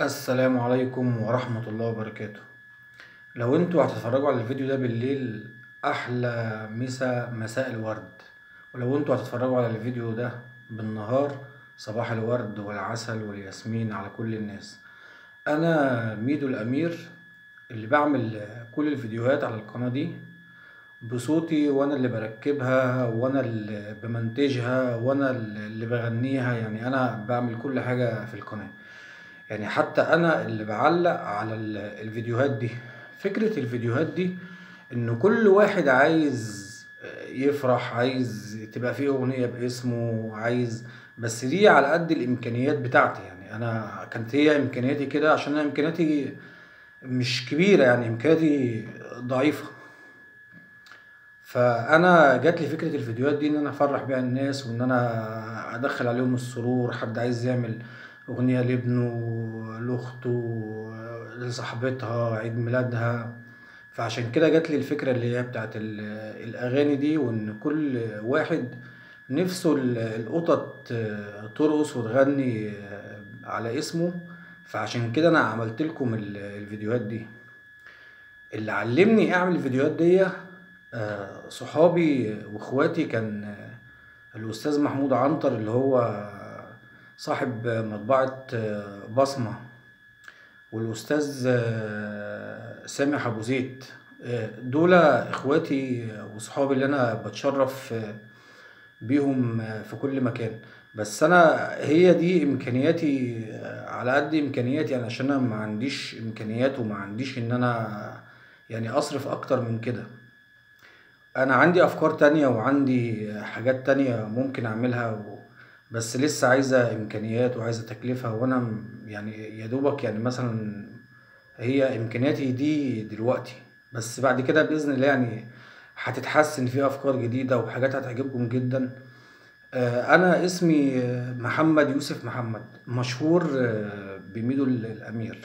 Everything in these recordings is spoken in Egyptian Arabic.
السلام عليكم ورحمة الله وبركاته لو انتوا هتتفرجوا على الفيديو ده بالليل احلى مسا مساء الورد ولو انتوا هتتفرجوا على الفيديو ده بالنهار صباح الورد والعسل والياسمين على كل الناس انا ميدو الامير اللي بعمل كل الفيديوهات على القناة دي بصوتي وانا اللي بركبها وانا اللي بمنتجها وانا اللي بغنيها يعني انا بعمل كل حاجة في القناة يعني حتى انا اللي بعلق على ال- الفيديوهات دي فكرة الفيديوهات دي ان كل واحد عايز يفرح عايز تبقى فيه اغنية باسمه عايز بس دي على قد الامكانيات بتاعتي يعني انا كانت هي امكانياتي كده عشان انا امكانياتي مش كبيرة يعني امكانياتي ضعيفة فانا جات لي فكره الفيديوهات دي ان انا افرح بيها الناس وان انا ادخل عليهم السرور حد عايز يعمل اغنيه لابنه لاخته لصاحبتها عيد ميلادها فعشان كده جات لي الفكره اللي هي بتاعت ال- الاغاني دي وان كل واحد نفسه ال- القطط ترقص وتغني على اسمه فعشان كده انا عملت لكم ال- الفيديوهات دي اللي علمني اعمل الفيديوهات دي آه، صحابي واخواتي كان آه، الاستاذ محمود عنتر اللي هو صاحب مطبعة آه، بصمة والاستاذ آه، سامح ابو زيد آه، دول اخواتي وصحابي اللي انا بتشرف آه، بيهم آه، في كل مكان بس انا هي دي امكانياتي آه، على قد امكانياتي يعني عشان انا ما عنديش امكانيات وما عنديش ان انا يعني اصرف اكتر من كده انا عندي افكار تانية وعندي حاجات تانية ممكن اعملها و... بس لسه عايزة امكانيات وعايزة تكلفة وانا م- يعني يا دوبك يعني مثلا هي امكانياتي دي دلوقتي بس بعد كده باذن الله يعني هتتحسن في افكار جديدة وحاجات هتعجبكم جدا آه، انا اسمي آه، محمد يوسف محمد مشهور آه، بميدو الامير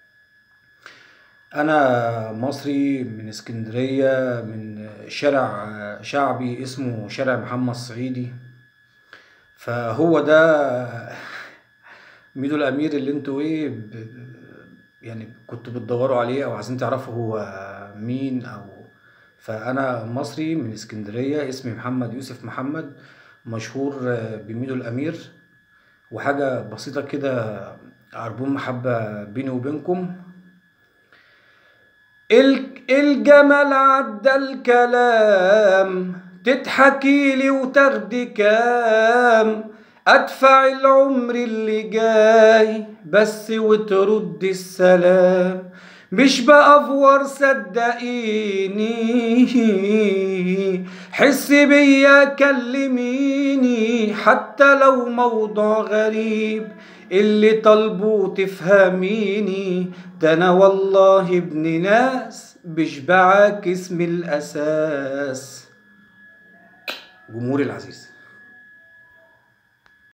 انا مصري من اسكندرية من شارع شعبي اسمه شارع محمد صعيدي فهو ده ميدو الامير اللي انتوا ايه ب... ب- يعني كنتوا بتدوروا عليه او عايزين تعرفوا هو مين او فانا مصري من اسكندرية اسمي محمد يوسف محمد مشهور بميدو الامير وحاجة بسيطة كده عربون محبة بيني وبينكم ال- الجمل عدى الكلام تضحكي لي وتاخدي كام ادفع العمر اللي جاي بس وترد السلام مش بأفور صدقيني حس بيا كلميني حتى لو موضوع غريب اللي طالبه تفهميني ده انا والله ابن ناس مش بعاكس من الاساس جمهوري العزيز